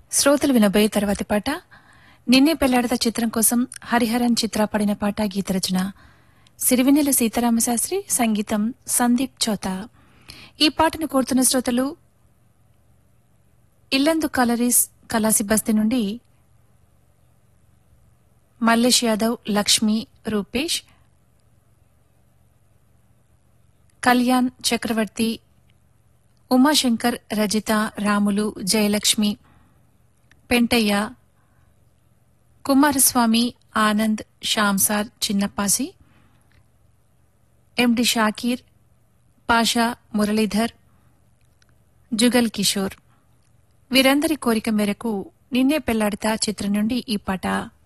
శ్రోతలు వినబోయే తర్వాతి పాట నిన్నే పెళ్లాడత చిత్రం కోసం హరిహరన్ చిత్ర పడిన పాట గీతరచన సిరివెన్నెల సీతారామశాస్త్రి సంగీతం సందీప్ చోత ఈ పాటను కోరుతున్న శ్రోతలు ఇల్లందు కలరీస్ కలాసి బస్తీ నుండి మల్లేష్ యాదవ్ లక్ష్మి రూపేష్ కళ్యాణ్ చక్రవర్తి ఉమాశంకర్ రజిత రాములు జయలక్ష్మి పెంటయ్య కుమారస్వామి ఆనంద్ షాంసార్ చిన్నప్పాసి ఎండి షాకీర్ పాషా మురళీధర్ జుగల్ కిషోర్ వీరందరి కోరిక మేరకు నిన్నే పెళ్లాడతా చిత్రం నుండి ఈ పాట